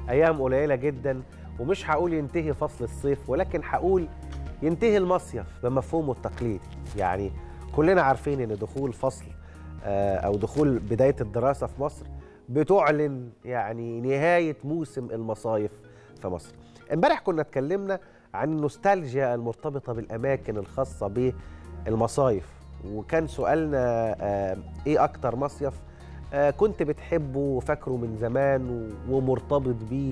ايام قليله جدا ومش هقول ينتهي فصل الصيف ولكن هقول ينتهي المصيف بمفهومه التقليدي يعني كلنا عارفين ان دخول فصل آه، او دخول بدايه الدراسه في مصر بتعلن يعني نهايه موسم المصايف في مصر امبارح كنا اتكلمنا عن النوستالجيا المرتبطه بالاماكن الخاصه بالمصايف وكان سؤالنا آه، ايه اكتر مصيف آه، كنت بتحبه وفاكره من زمان و- ومرتبط بيه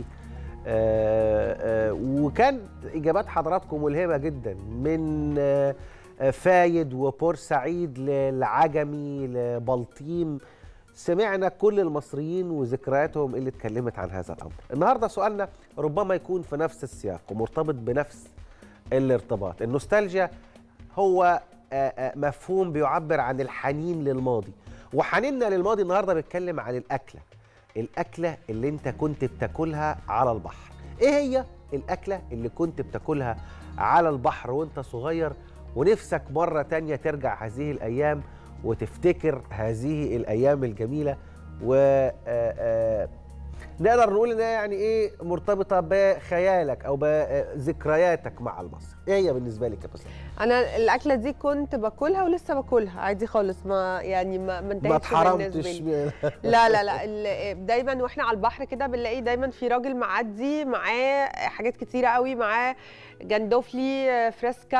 آه، آه، وكان اجابات حضراتكم ملهمه جدا من آه، آه، فايد وبورسعيد للعجمي لبلطيم سمعنا كل المصريين وذكرياتهم اللي اتكلمت عن هذا الامر النهارده سؤالنا ربما يكون في نفس السياق ومرتبط بنفس الارتباط النوستالجيا هو آه، آه، مفهوم بيعبر عن الحنين للماضي وحنيننا للماضي النهارده بيتكلم عن الاكله الاكله اللي انت كنت بتاكلها على البحر ايه هي الاكله اللي كنت بتاكلها على البحر وانت صغير ونفسك مره تانية ترجع هذه الايام وتفتكر هذه الايام الجميله و آه، آه، نقدر نقول انها يعني ايه مرتبطه بخيالك او بذكرياتك مع المصيف ايه هي بالنسبه لك يا بسام انا الاكله دي كنت باكلها ولسه باكلها عادي خالص ما يعني ما ما ما انتهتش اتحرمتش بالنسبه لي من- لا لا لا ال- دايما واحنا على البحر كده بنلاقي دايما في راجل معدي معاه حاجات كتيره قوي معاه جندوفلي آه، فريسكا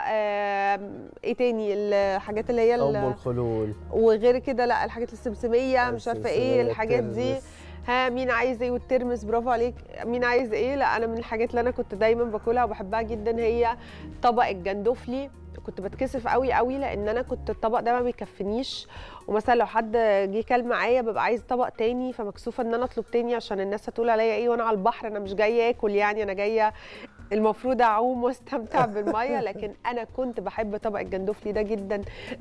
آم، ايه تاني الحاجات اللي هي ال- ام الخلول وغير كده لا الحاجات السمسميه مش عارفه ايه السمسمية، الحاجات دي الترمس. ها مين عايز ايه والترمس برافو عليك مين عايز ايه لا انا من الحاجات اللي انا كنت دايما باكلها وبحبها جدا هي طبق الجندوفلي كنت بتكسف قوي قوي لان انا كنت الطبق ده ما بيكفنيش ومثلا لو حد جه كل معايا ببقى عايز طبق تاني فمكسوفه ان انا اطلب تاني عشان الناس هتقول عليا ايه وانا على البحر انا مش جايه اكل يعني انا جايه المفروض اعوم واستمتع بالميه لكن انا كنت بحب طبق الجندوفلي ده جدا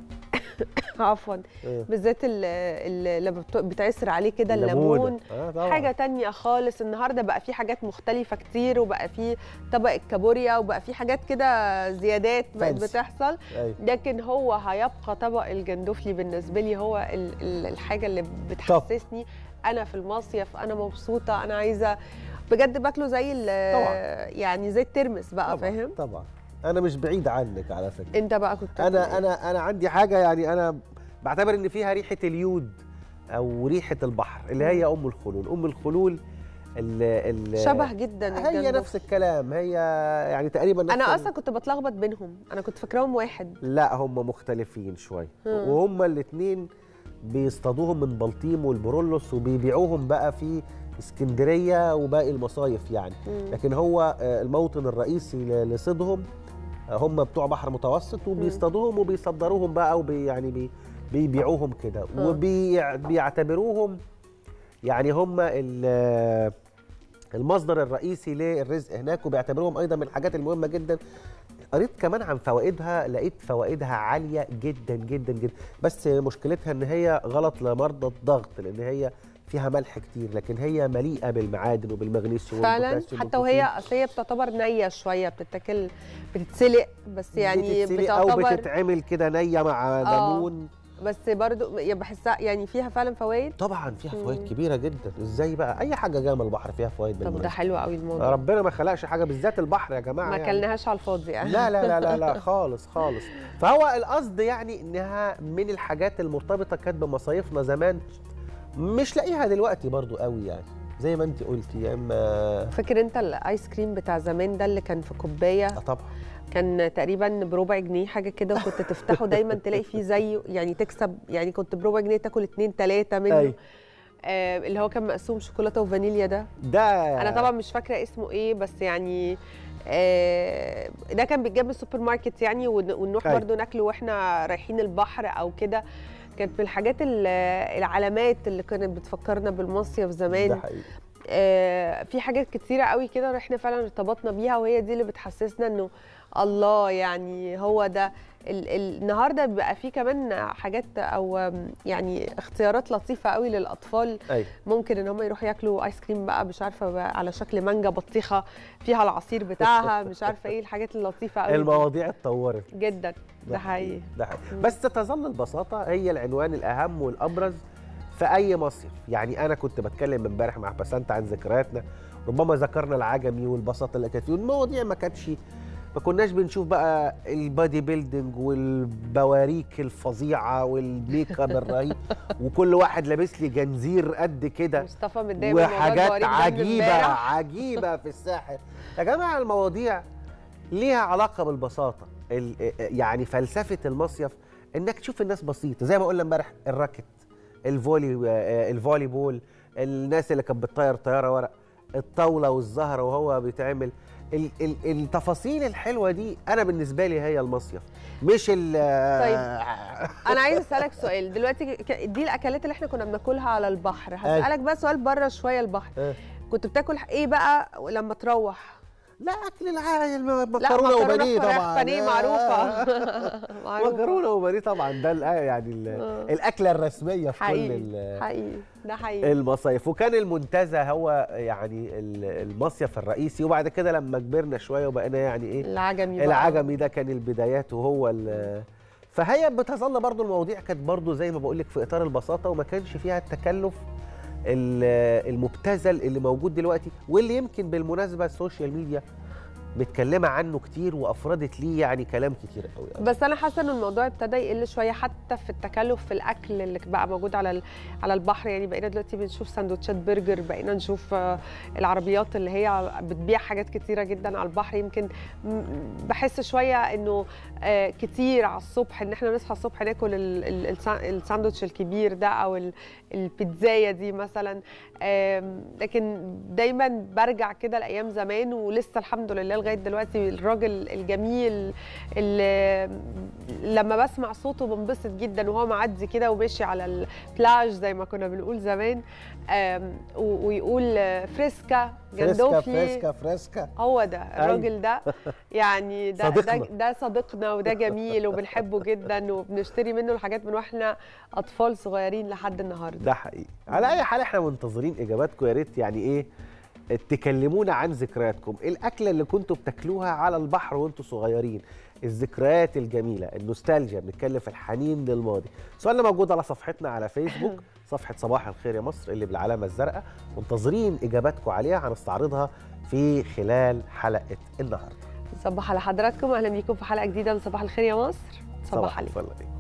عفوا إيه. بالذات ال- ال- لما بت- بتعصر عليه كده الليمونة. الليمون آه طبعا. حاجه تانية خالص النهارده بقى في حاجات مختلفه كتير وبقى في طبق الكابوريا وبقى في حاجات كده زيادات بقت Fancy. بتحصل أيوة. لكن هو هيبقى طبق الجندوفلي بالنسبه لي هو ال- ال- الحاجه اللي بتحسسني انا في المصيف انا مبسوطه انا عايزه بجد باكله زي ال- طبعاً. يعني زي الترمس بقى طبعا فاهم طبعا انا مش بعيد عنك على فكره انت بقى كنت بتاكل انا إيه؟ انا انا عندي حاجه يعني انا بعتبر ان فيها ريحه اليود او ريحه البحر اللي هي ام الخلول ام الخلول ال ال شبه جدا هي الجندوفلي. نفس الكلام هي يعني تقريبا نفس انا ال- اصلا كنت بتلخبط بينهم انا كنت فاكراهم واحد لا هم مختلفين شويه مم. وهم الاثنين بيصطادوهم من بلطيم والبرولوس وبيبيعوهم بقى في اسكندريه وباقي المصايف يعني مم. لكن هو آه، الموطن الرئيسي ل- لصيدهم آه، هم بتوع بحر متوسط وبيصطادوهم وبيصدروهم بقى وبي يعني بي بيبيعوهم كده آه. وبيعتبروهم يعني هم ال- المصدر الرئيسي للرزق هناك وبيعتبروهم ايضا من الحاجات المهمه جدا قريت كمان عن فوائدها لقيت فوائدها عاليه جدا جدا جدا بس مشكلتها ان هي غلط لمرضى الضغط لان هي فيها ملح كتير لكن هي مليئه بالمعادن وبالمغنيسيوم فعلا والبوتاسيوم حتى وهي والبروتين. اصل هي بتعتبر نيه شويه بتتاكل بتتسلق بس يعني بتتسلق او بتعتبر بتتعمل كده نيه مع آه. ليمون بس برضو يعني بحسها يعني فيها فعلا فوائد طبعا فيها فوائد مم. كبيره جدا ازاي بقى اي حاجه جايه من البحر فيها فوائد طب ده بالمناسبة. حلو قوي الموضوع ربنا ما خلقش حاجه بالذات البحر يا جماعه ما يعني. اكلناهاش على الفاضي يعني لا لا لا لا لا خالص خالص فهو القصد يعني انها من الحاجات المرتبطه كانت بمصايفنا زمان مش لاقيها دلوقتي برضو قوي يعني زي ما انت قلتي يا اما فاكر انت الايس كريم بتاع زمان ده اللي كان في كوبايه اه طبعا كان تقريبا بربع جنيه حاجه كده وكنت تفتحه دايما تلاقي فيه زيه يعني تكسب يعني كنت بربع جنيه تاكل اتنين تلاته منه أيوة. آه اللي هو كان مقسوم شوكولاته وفانيليا ده ده انا طبعا مش فاكره اسمه ايه بس يعني آه، ده كان بيتجاب من السوبر ماركت يعني ون- ونروح أيوة. برضو ناكله واحنا رايحين البحر او كده كانت من الحاجات ال- العلامات اللي كانت بتفكرنا بالمصيف ده زمان حقيقي آه، في حاجات كتيرة قوي كده احنا فعلا ارتبطنا بيها وهي دي اللي بتحسسنا انه الله يعني هو ده ال- ال- النهارده بقى في كمان حاجات او آم، يعني اختيارات لطيفه قوي للاطفال ايوه ممكن ان هم يروحوا ياكلوا ايس كريم بقى مش عارفه بقى على شكل مانجا بطيخه فيها العصير بتاعها مش عارفه ايه الحاجات اللطيفه قوي دي. المواضيع اتطورت جدا ده حقيقي ده حقيقي بس تظل البساطه هي العنوان الاهم والابرز في اي مصيف يعني انا كنت بتكلم امبارح مع بسنت عن ذكرياتنا ربما ذكرنا العجمي والبساطه اللي كانت فيه المواضيع ما كانتش ما كناش بنشوف بقى البادي بيلدينج والبواريك الفظيعه والميك اب الرهيب وكل واحد لابس لي جنزير قد كده مصطفى متضايق من موضوع وحاجات البواريك ده من عجيبه امبارح. عجيبه في الساحل يا جماعه المواضيع ليها علاقه بالبساطه ال- يعني فلسفه المصيف انك تشوف الناس بسيطه زي ما قلنا امبارح الراكت الفولي آه، الفولي بول الناس اللي كانت بتطير طياره ورق الطاوله والزهره وهو بيتعمل ال- ال- التفاصيل الحلوه دي انا بالنسبه لي هي المصيف مش ال طيب. انا عايز اسالك سؤال دلوقتي ك- دي الاكلات اللي احنا كنا بناكلها على البحر هسالك بقى سؤال بره شويه البحر آه. كنت بتاكل ايه بقى لما تروح لا اكل العادي لا مكرونه وبانيه فراخ طبعا بانيه معروفه معروفه مكرونه وبانيه طبعا ده الآ- يعني ال- آه. الاكله الرسميه في كل حقيقي ال- حقيقي ده حقيقي المصايف وكان المنتزه هو يعني ال- المصيف الرئيسي وبعد كده لما كبرنا شويه وبقينا يعني ايه العجمي بقى. العجمي ده كان البدايات وهو ال- فهي بتظل برضو المواضيع كانت برضو زي ما بقول لك في اطار البساطه وما كانش فيها التكلف ال- المبتذل اللي موجود دلوقتي واللي يمكن بالمناسبه السوشيال ميديا متكلمه عنه كتير وافردت ليه يعني كلام كتير قوي بس انا حاسه ان الموضوع ابتدى يقل شويه حتى في التكلف في الاكل اللي بقى موجود على ال- على البحر يعني بقينا دلوقتي بنشوف سندوتشات برجر بقينا نشوف آه، العربيات اللي هي بتبيع حاجات كتيره جدا على البحر يمكن م- بحس شويه انه آه، كتير على الصبح ان احنا نصحى الصبح ناكل ال- ال- السا- الساندوتش الكبير ده او ال- البيتزايه دي مثلا آم، لكن دايما برجع كده لايام زمان ولسه الحمد لله لغايه دلوقتي الراجل الجميل اللي لما بسمع صوته بنبسط جدا وهو معدي كده وماشي على البلاج زي ما كنا بنقول زمان آم، و- ويقول آه، فريسكا فريسكا جندوفلي فريسكا فريسكا هو ده الراجل ده يعني ده ده, صديقنا. ده صديقنا وده جميل وبنحبه جدا وبنشتري منه الحاجات من واحنا اطفال صغيرين لحد النهارده ده حقيقي على اي حال احنا منتظرين اجاباتكم يا ريت يعني ايه تكلمونا عن ذكرياتكم الاكله اللي كنتوا بتاكلوها على البحر وانتوا صغيرين الذكريات الجميله النوستالجيا بنتكلم في الحنين للماضي سؤالنا موجود على صفحتنا على فيسبوك صفحه صباح الخير يا مصر اللي بالعلامه الزرقاء منتظرين اجاباتكم عليها هنستعرضها في خلال حلقه النهارده صباح على حضراتكم اهلا بيكم في حلقه جديده من صباح الخير يا مصر صباح عليكم الفل عليكم